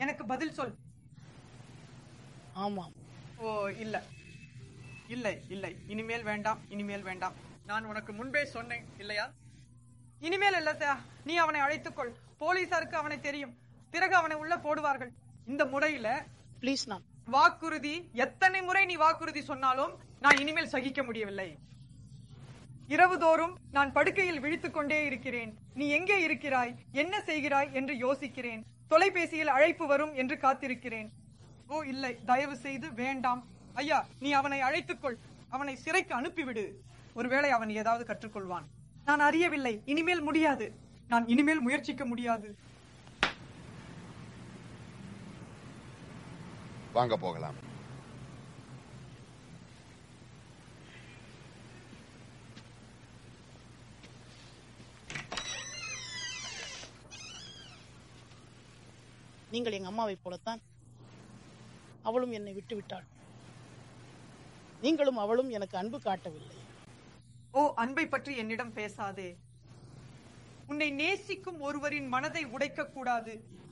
எனக்கு பதில் சொல் ஆமாம் ஓ இல்ல இல்லை இல்லை இனிமேல் வேண்டாம் இனிமேல் வேண்டாம் நான் உனக்கு முன்பே சொன்னேன் இல்லையா இனிமேல் இல்ல சார் நீ அவனை அழைத்துக்கொள் போலீசாருக்கு அவனை தெரியும் பிறகு அவனை உள்ள போடுவார்கள் இந்த முறையில ப்ளீஸ் நான் வாக்குறுதி எத்தனை முறை நீ வாக்குறுதி சொன்னாலும் நான் இனிமேல் சகிக்க முடியவில்லை இரவுதோறும் நான் படுக்கையில் விழித்துக் கொண்டே இருக்கிறேன் நீ எங்கே இருக்கிறாய் என்ன செய்கிறாய் என்று யோசிக்கிறேன் தொலைபேசியில் அழைப்பு வரும் என்று காத்திருக்கிறேன் ஓ இல்லை தயவு செய்து வேண்டாம் ஐயா நீ அவனை அழைத்துக்கொள் அவனை சிறைக்கு அனுப்பிவிடு ஒருவேளை அவன் ஏதாவது கற்றுக்கொள்வான் நான் அறியவில்லை இனிமேல் முடியாது நான் இனிமேல் முயற்சிக்க முடியாது வாங்க போகலாம் நீங்கள் எங்க அம்மாவைப் போலத்தான் அவளும் என்னை விட்டு விட்டாள் நீங்களும் அவளும் எனக்கு அன்பு காட்டவில்லை ஓ அன்பை பற்றி என்னிடம் பேசாதே உன்னை நேசிக்கும் ஒருவரின் மனதை உடைக்க கூடாது